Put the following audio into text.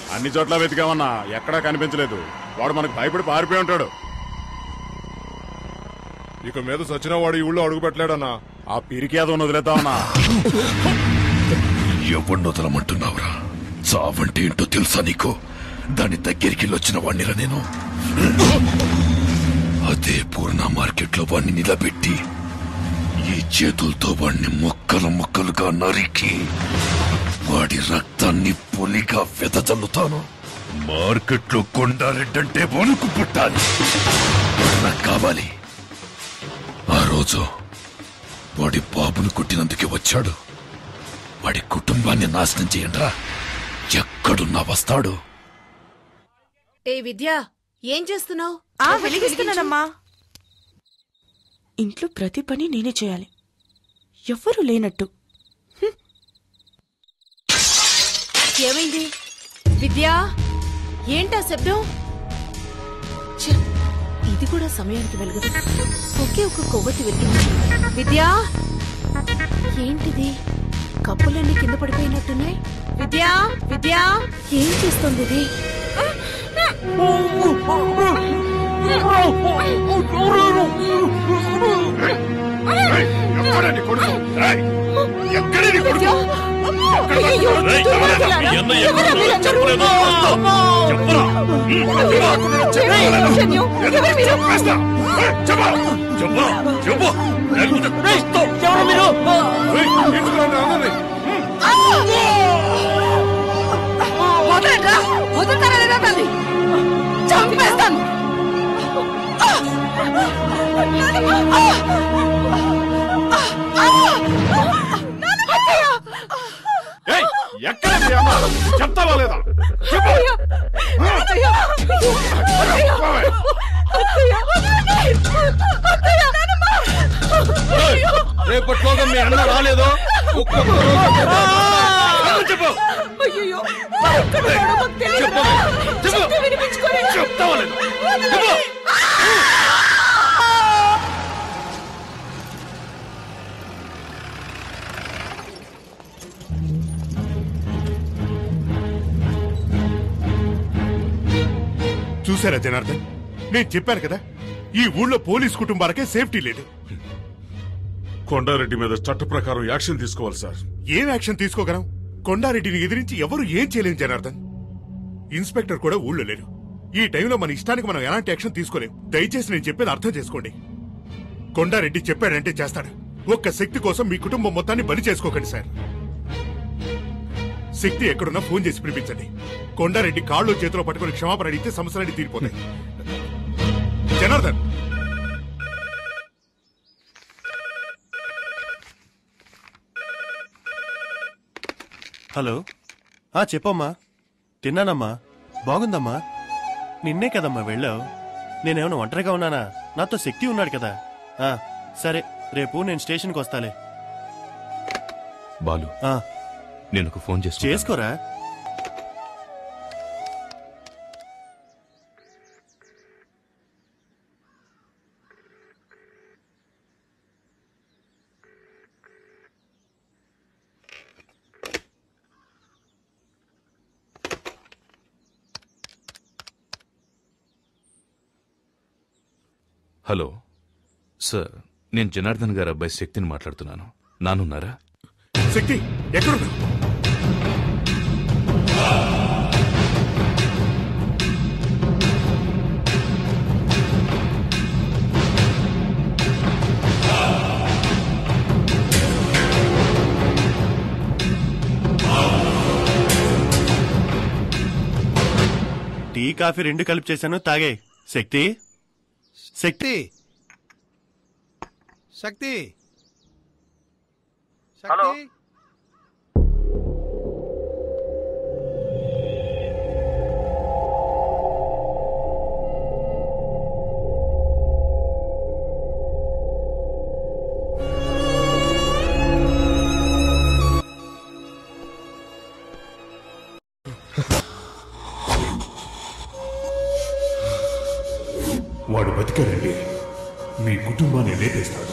అన్ని చోట్ల వెతికామన్నా ఎక్కడా కనిపించలేదు వాడు మనకు భయపడి పారిపోయి ఉంటాడు ఇక మీద సచిన వాడు ఈ ఊళ్ళో అడుగు పెట్టలేడన్నా ఆ పిరికి ఏదో వదిలేద్దామన్నా ఎవరిని వదలమంటున్నావురా చావంటే ఏంటో తెలుసా నీకు దాని దగ్గరికి వచ్చిన వాణ్ణిరా నేను అదే పూర్ణ మార్కెట్లో వాణ్ణి నిలబెట్టి ఈ చేతులతో వాణ్ణి ముక్కలు ముక్కలుగా నరికి వాడి రక్తాన్ని పొలిగా వెదజల్లుతాను మార్కెట్లో కొండారెడ్డంటే వణుకు పుట్టాలి నాకు కావాలి ఆ రోజు వాడి బాబును కొట్టినందుకే వచ్చాడు వాడి కుటుంబాన్ని నాశనం చేయండిరా ఎక్కడున్నా వస్తాడు ఏ విద్య ఏం చేస్తున్నావు ఆ వెలిగిస్తున్నానమ్మా ఇంట్లో ప్రతి పని నేనే చేయాలి ఎవ్వరూ లేనట్టు ఏమైంది విద్యా ఏంటా శబ్దం ఛ, ఇది కూడా సమయానికి వెలగదు ఒకే ఒక కొవ్వొత్తి వెలిగింది విద్యా ఏంటిది కప్పులన్నీ కింద పడిపోయినట్టున్నాయి విద్యా విద్యా ఏం చేస్తుంది ఇది ఎక్కడని కొడుకు ఏయ్! ఎక్కడని కొడుకు అయ్యయ్యో, ఏయ్, దుర్మార్గులారా! మీ అన్న ఎవరా ఎక్కడున్నాడో మీరందరూ? చెప్పలేదు. చెప్పరా? ఏయ్, శల్యం, ఎవరు మీరు? చెప్పేస్తా. ఏయ్, చెప్పు. చెప్పు. చెప్పు. లేకపోతే వస్తావు. ఏయ్, ఇంటికి రండి, అందరినీ. వదలండ్రా! వదులుతారా లేదా తల్లి? చంపేస్తాను ఏయ్, ఎక్కడ మీ అమ్మ? చెప్తావా లేదా చెప్పు. ఏయ్, రేపట్లోగా మీ అన్న రాలేదో ఒక్కొక్క రోజు చెప్పు అయ్యో ఎక్కడ ఉన్నాడో మాకు తెలియదు. చెప్తే వినిపించుకోలేదా? చెప్తావా లేదా చెప్పు. చూసారా జనార్దన్ నేను చెప్పాను కదా ఈ ఊళ్ళో పోలీస్ కుటుంబాలకే సేఫ్టీ లేదు కొండారెడ్డి మీద చట్ట ప్రకారం యాక్షన్ తీసుకోవాలి సార్ ఏం యాక్షన్ తీసుకోగలం కొండారెడ్డిని ఎదిరించి ఎవరు ఏం చేయలేం జనార్దన్ ఇన్స్పెక్టర్ కూడా ఊళ్ళో లేరు ఈ టైంలో మన ఇష్టానికి మనం ఎలాంటి యాక్షన్ తీసుకోలేం దయచేసి నేను చెప్పేది అర్థం చేసుకోండి కొండారెడ్డి చెప్పాడంటే చేస్తాడు ఒక్క శక్తి కోసం మీ కుటుంబం మొత్తాన్ని బలి చేసుకోకండి సార్ శక్తి ఎక్కడున్నా ఫోన్ చేసి పిలిపించండి కొండారెడ్డి కాళ్ళు చేతిలో పట్టుకుని క్షమాపణ అడిగితే సమస్యలన్నీ తీరిపోతాయి జనార్దన్ హలో ఆ చెప్పమ్మా తిన్నానమ్మా బాగుందమ్మా నిన్నే కదమ్మా వెళ్ళావు నేనేమైనా ఒంటరిగా ఉన్నానా నాతో శక్తి ఉన్నాడు కదా ఆ సరే రేపు నేను స్టేషన్కి వస్తాలే బాలు ఆ, నేను ఒక ఫోన్ చేసి చేసుకోరా హలో సార్ నేను జనార్దన్ గారు అబ్బాయి శక్తిని మాట్లాడుతున్నాను నానున్నారా శక్తి ఎక్కడున్నా టీ కాఫీ రెండు కలిపి చేశాను తాగే శక్తి శక్తి శక్తి శక్తి వాడు బతికాడండి మీ కుటుంబాన్ని లేపేస్తాడు